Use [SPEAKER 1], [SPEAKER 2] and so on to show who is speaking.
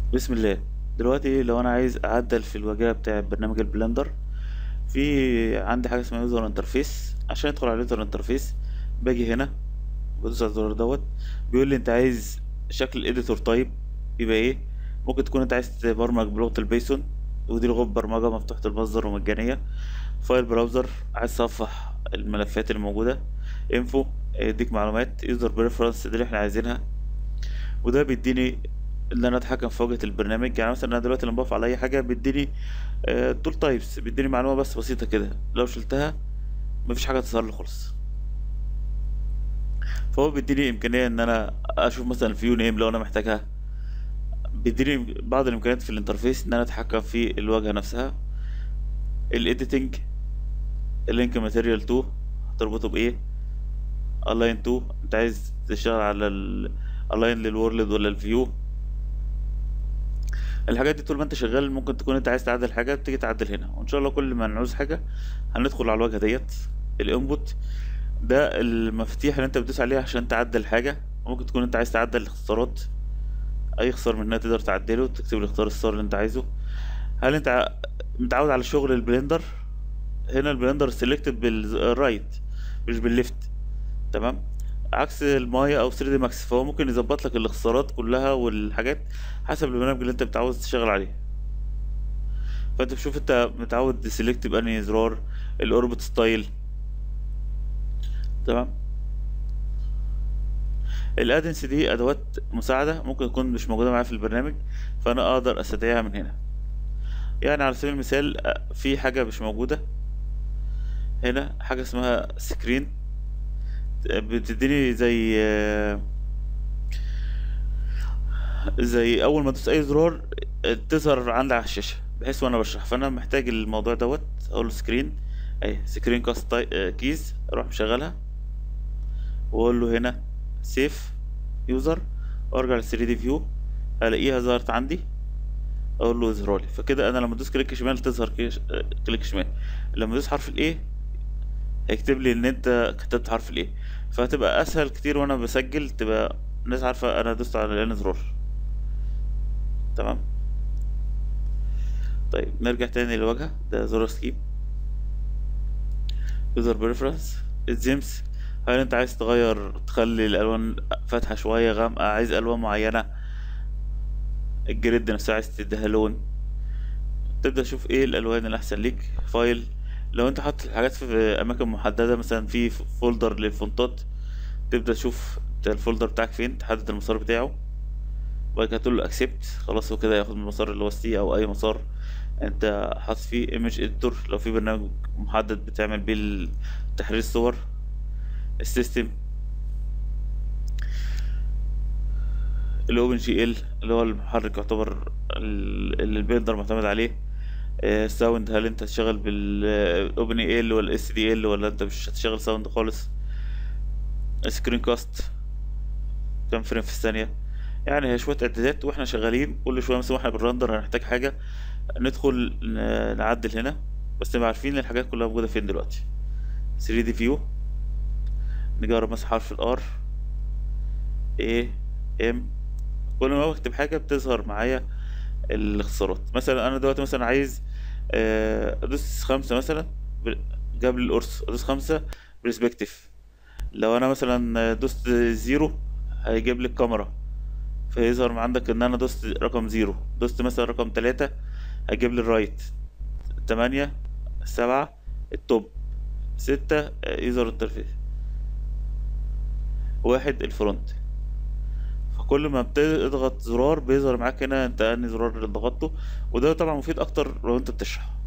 [SPEAKER 1] بسم الله دلوقتي لو انا عايز اعدل في الواجهه بتاع برنامج البلندر في عندي حاجه اسمها يوزر انترفيس عشان ادخل على اليوزر انترفيس باجي هنا بدوس على الزرار دوت بيقول لي انت عايز شكل الاديتور تايب يبقى ايه ممكن تكون انت عايز تبرمج بلغه البايثون ودي لغه برمجه مفتوحه المصدر ومجانيه فايل براوزر عايز تصفح الملفات اللي موجوده انفو يديك معلومات يوزر بريفرنس دي اللي احنا عايزينها وده بيديني ان انا اتحكم في واجهه البرنامج يعني مثلا انا دلوقتي لما بقف على اي حاجه بيديني تول تايبس بيديني معلومه بس بسيطه كده لو شلتها مفيش حاجه تظهر لي خالص فهو بيديني امكانيه ان انا اشوف مثلا الفيو نيم لو انا محتاجها بيديني بعض الامكانيات في الانترفيس ان انا اتحكم في الواجهه نفسها الايديتنج اللينك ماتيريال 2 هتربطه بايه الاين 2 انت عايز تشتغل على الالاين للورلد ولا الفيو الحاجات دي طول ما انت شغال ممكن تكون انت عايز تعدل حاجه تيجي تعدل هنا وان شاء الله كل ما نعوز حاجه هندخل على الواجهه ديت الانبوت ده المفاتيح اللي انت بتدوس عليها عشان تعدل حاجه ممكن تكون انت عايز تعدل الاختصارات اي اختصار منها تقدر تعدله تكتب الاختيار الصار اللي انت عايزه هل انت متعود على شغل البلندر هنا البلندر سيلكتد بالرايت مش بالليفت تمام عكس المايا او 3 دي ماكس فهو ممكن يظبط لك الاختصارات كلها والحاجات حسب البرنامج اللي انت بتعوز تشتغل عليه فانت بتشوف انت متعود تسلكت بأنهي زرار الاوربت ستايل تمام الادنس دي ادوات مساعده ممكن تكون مش موجوده معايا في البرنامج فانا اقدر استدعيها من هنا يعني على سبيل المثال في حاجه مش موجوده هنا حاجه اسمها سكرين بتديني زي زي اول ما ادوس اي زرار تظهر عندي على الشاشه بحيث وانا بشرح فانا محتاج الموضوع دوت اقول له سكرين اهي سكرين كاست كيز اروح مشغلها واقول له هنا سيف يوزر وارجع لل 3 دي فيو الاقيها ظهرت عندي اقول له اظهر لي فكده انا لما ادوس كليك شمال تظهر كليك شمال لما ادوس حرف الايه هيكتب لي ان انت كتبت حرف الايه فهتبقى اسهل كتير وانا بسجل تبقى الناس عارفه انا دوست على الان زرار تمام طيب نرجع تاني للواجهه ده زرار سكيب يوزر بريفرنس الزيمس هل انت عايز تغير تخلي الالوان فاتحه شويه غامقه عايز الوان معينه الجريد نفسها عايز تديها لون تبدا تشوف ايه الالوان اللي احسن ليك فايل لو انت حاطط الحاجات في اماكن محدده مثلا في فولدر للفونتات تبدا تشوف الفولدر بتاعك فين تحدد المسار بتاعه وبعد كده تقول له اكسبت خلاص هو كده ياخد من المسار اللي هو سي او اي مسار انت حاطط فيه ايمج اديتور لو في برنامج محدد بتعمل بيه تحرير الصور السيستم الاوبن جي ال اللي هو المحرك يعتبر اللي البيلدر معتمد عليه الساوند هل انت هتشتغل بالاوبن اي ال ولا اس دي ال ولا انت مش هتشتغل ساوند خالص سكرين كاست كام فريم في الثانيه يعني هي شويه اعدادات واحنا شغالين كل شويه مثلا واحنا بنرندر هنحتاج حاجه ندخل نعدل هنا بس نبقى عارفين الحاجات كلها موجوده فين دلوقتي 3 دي فيو نجرب مثلا حرف الار اي ام كل ما بكتب حاجه بتظهر معايا الاختصارات مثلا انا دلوقتي مثلا عايز ادوس خمسة مثلا جاب لي القرص ادوس خمسة برسبكتيف لو انا مثلا دوست زيرو هيجيب لي الكاميرا فيظهر مع عندك ان انا دوست رقم زيرو دوست مثلا رقم تلاتة هيجيب لي الرايت تمانية سبعة التوب ستة يظهر الترفيه واحد الفرونت فكل ما بتضغط زرار بيظهر معاك هنا انت انهي زرار اللي ضغطته وده طبعا مفيد اكتر لو انت بتشرح